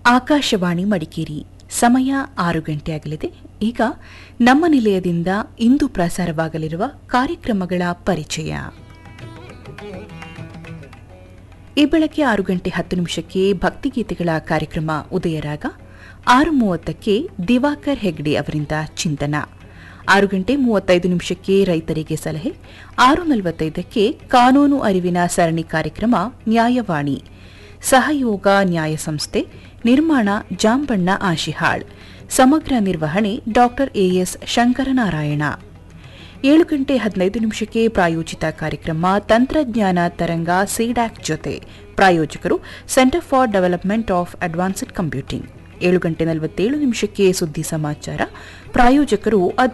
ಆಕಾಶವಾಣಿ ಮಡಿಕೇರಿ ಸಮಯ ಆರು ಗಂಟೆಯಾಗಲಿದೆ ಈಗ ನಮ್ಮ ನಿಲಯದಿಂದ ಇಂದು ಪ್ರಸಾರವಾಗಲಿರುವ ಕಾರ್ಯಕ್ರಮಗಳ ಪರಿಚಯ ಈ ಬೆಳಗ್ಗೆ ಆರು ಗಂಟೆ ಹತ್ತು ನಿಮಿಷಕ್ಕೆ ಭಕ್ತಿಗೀತೆಗಳ ಕಾರ್ಯಕ್ರಮ ಉದಯರಾಗ ಆರು ಮೂವತ್ತಕ್ಕೆ ದಿವಾಕರ್ ಹೆಗ್ಡೆ ಅವರಿಂದ ಚಿಂತನ ಆರು ಗಂಟೆ ಮೂವತ್ತೈದು ನಿಮಿಷಕ್ಕೆ ರೈತರಿಗೆ ಸಲಹೆ ಆರು ನಲವತ್ತೈದಕ್ಕೆ ಕಾನೂನು ಅರಿವಿನ ಸರಣಿ ಕಾರ್ಯಕ್ರಮ ನ್ಯಾಯವಾಣಿ ಸಹಯೋಗ ನ್ಯಾಯ ಸಂಸ್ಥೆ ನಿರ್ಮಾಣ ಜಾಂಬಣ್ಣ ಆಶಿಹಾಳ್ ಸಮಗ್ರ ನಿರ್ವಹಣೆ ಡಾಕ್ಟರ್ ಎಎಸ್ ಶಂಕರನಾರಾಯಣ ಏಳು ಗಂಟೆ ಹದಿನೈದು ನಿಮಿಷಕ್ಕೆ ಪ್ರಾಯೋಜಿತ ಕಾರ್ಯಕ್ರಮ ತಂತ್ರಜ್ಞಾನ ತರಂಗ ಸಿಡ್ಯಾಕ್ ಜೊತೆ ಪ್ರಾಯೋಜಕರು centre for development of advanced computing ಏಳು ಗಂಟೆ ನಲವತ್ತೇಳು ನಿಮಿಷಕ್ಕೆ ಸುದ್ದಿ ಸಮಾಚಾರ ಪ್ರಾಯೋಜಕರು